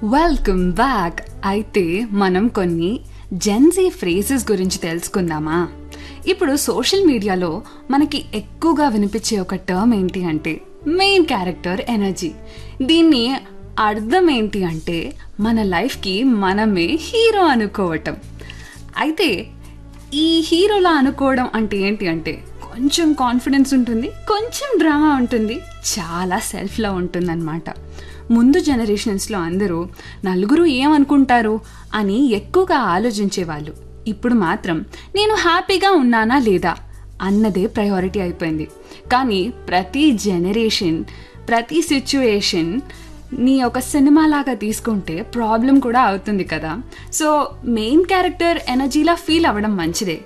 welcome back అయితే మనం కొన్ని జెన్జీ ఫ్రేజెస్ గురించి తెలుసుకుందామా ఇప్పుడు సోషల్ మీడియాలో మనకి ఎక్కువగా వినిపించే ఒక టర్మ్ ఏంటి అంటే మెయిన్ క్యారెక్టర్ ఎనర్జీ దీన్ని అర్థం ఏంటి అంటే మన లైఫ్కి మనమే హీరో అనుకోవటం అయితే ఈ హీరోలా అనుకోవడం అంటే ఏంటి అంటే కొంచెం కాన్ఫిడెన్స్ ఉంటుంది కొంచెం డ్రామా ఉంటుంది చాలా సెల్ఫ్లా ఉంటుందన్నమాట ముందు జనరేషన్స్లో అందరూ నలుగురు ఏమనుకుంటారు అని ఎక్కువగా ఆలోచించేవాళ్ళు ఇప్పుడు మాత్రం నేను హ్యాపీగా ఉన్నానా లేదా అన్నదే ప్రయారిటీ అయిపోయింది కానీ ప్రతి జనరేషన్ ప్రతి సిచ్యువేషన్ నీ ఒక సినిమా లాగా తీసుకుంటే ప్రాబ్లం కూడా అవుతుంది కదా సో మెయిన్ క్యారెక్టర్ ఎనర్జీలా ఫీల్ అవ్వడం మంచిదే